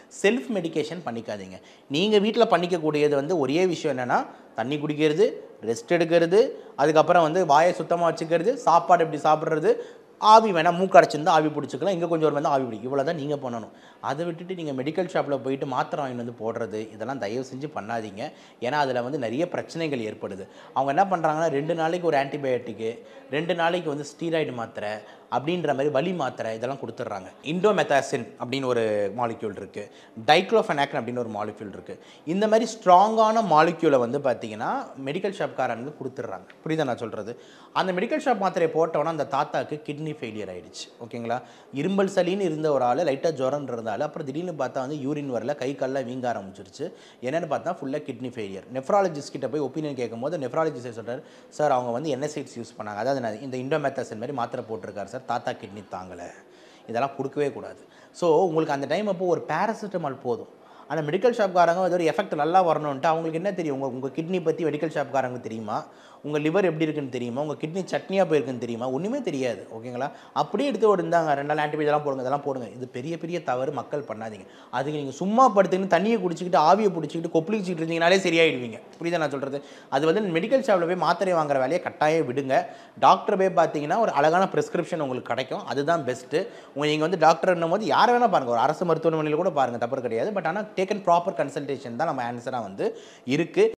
self medication பண்ணிக்காதீங்க நீங்கள் வீட்டில் பண்ணிக்கக்கூடியது வந்து ஒரே விஷயம் என்னென்னா தண்ணி குடிக்கிறது ரெஸ்ட் எடுக்கிறது அதுக்கப்புறம் வந்து வாயை சுத்தமாக வச்சுக்கிறது சாப்பாடு எப்படி சாப்பிட்றது ஆவி வேணால் மூக்கு அடைச்சிருந்தா ஆவி பிடிச்சிக்கலாம் இங்கே கொஞ்சம் ஒரு வந்து ஆவி பிடிக்கும் இவ்வளோ தான் நீங்கள் பண்ணணும் அதை விட்டுட்டு நீங்கள் மெடிக்கல் ஷாப்பில் போயிட்டு மாத்திரை வாங்கிட்டு வந்து போடுறது இதெல்லாம் தயவு செஞ்சு பண்ணாதீங்க ஏன்னா அதில் வந்து நிறைய பிரச்சனைகள் ஏற்படுது அவங்க என்ன பண்ணுறாங்கன்னா ரெண்டு நாளைக்கு ஒரு ஆன்டிபயோட்டிக்கு ரெண்டு நாளைக்கு வந்து ஸ்டீராய்டு மாத்திரை அப்படின்ற மாதிரி வலி மாத்திரை இதெல்லாம் கொடுத்துட்றாங்க இண்டோமெத்தாசின் அப்படின்னு ஒரு மாலிக்யூல் இருக்குது டைக்ளோஃபெனாக்ன் அப்படின்னு ஒரு மாலிக்யூல் இருக்குது இந்த மாதிரி ஸ்ட்ராங்கான மாலிக்யூலை வந்து பார்த்தீங்கன்னா மெடிக்கல் ஷாப்காரங்க கொடுத்துட்றாங்க புரியுதா நான் சொல்கிறது அந்த மெடிக்கல் ஷாப் மாத்திரையை போட்டோன்னா அந்த தாத்தாக்கு கிட்னி ஃபெயிலியர் ஆயிடுச்சு ஓகேங்களா இரும்பல் சளின்னு இருந்த ஒரு ஆள் லைட்டாக ஜுரம் இருந்தாலும் அப்புறம் திடீர்னு பார்த்தா வந்து யூரின் வரல கை கால்லாம் வீங்க ஆரம்பிச்சிருச்சு என்னென்னு பார்த்தா ஃபுல்லாக கிட்னி ஃபெயிலியர் நெஃப்ராலஜிஸ்ட் கிட்ட போய் ஒப்பீனியன் கேட்கும்போது நெஃப்ராலஜிஸ்ட் சொல்கிறார் சார் அவங்க வந்து என்எஸ்ஐட்ஸ் யூஸ் பண்ணாங்க அதாவது நான் இந்த இண்டோமெத்தாசின் மாதிரி மாத்திரை போட்டிருக்காரு சார் தாத்தா கிட்னி தாங்கலை இதெல்லாம் கொடுக்கவே கூடாது ஸோ உங்களுக்கு அந்த டைம் அப்போ ஒரு பேராசிட்டமால் போதும் ஆனால் மெடிக்கல் ஷாப்காரங்க அது ஒரு எஃபெக்ட் நல்லா வரணுன்ட்டு அவங்களுக்கு என்ன தெரியும் உங்கள் உங்கள் கிட்னி பற்றி மெடிக்கல் ஷாப்காரங்க தெரியுமா உங்கள் லிவர் எப்படி இருக்குன்னு தெரியுமா உங்கள் கிட்னி சட்னியாக போயிருக்குன்னு தெரியுமா ஒன்றுமே தெரியாது ஓகேங்களா அப்படியே எடுத்து ஒரு இருந்தாங்க ரெண்டு நாள் ஆன்டிபயோட்டிக் இதெல்லாம் போடுங்க இதெல்லாம் போடுங்க இது பெரிய பெரிய தவறு மக்கள் பண்ணாதீங்க அதுக்கு நீங்கள் சும்மா படுத்துக்கிட்டு தண்ணியை குடிச்சிக்கிட்டு ஆவியை பிடிச்சிக்கிட்டு கொப்பளிச்சிக்கிட்டு இருந்தீங்கனாலே சரியாயிடுவீங்க புரியுதா நான் சொல்கிறது அது வந்து மெடிக்கல் ஷாப்பில் போய் மாத்திரை வாங்குற வேலையை கட்டாயம் விடுங்க டாக்டர் போய் பார்த்தீங்கன்னா ஒரு அழகான ப்ரிஸ்கிரிப்ஷன் உங்களுக்கு கிடைக்கும் அதுதான் பெஸ்ட்டு உங்கள் நீங்கள் வந்து டாக்டர்னும் போது யாரை வேணால் பாருங்கள் ஒரு அரசு மருத்துவமனையில் கூட பாருங்கள் தப்பு கிடையாது பட் ஆனால் டேக்கன் ப்ராப்பர் கன்சல்டேஷன் தான் நம்ம ஆன்சராக வந்து இருக்குது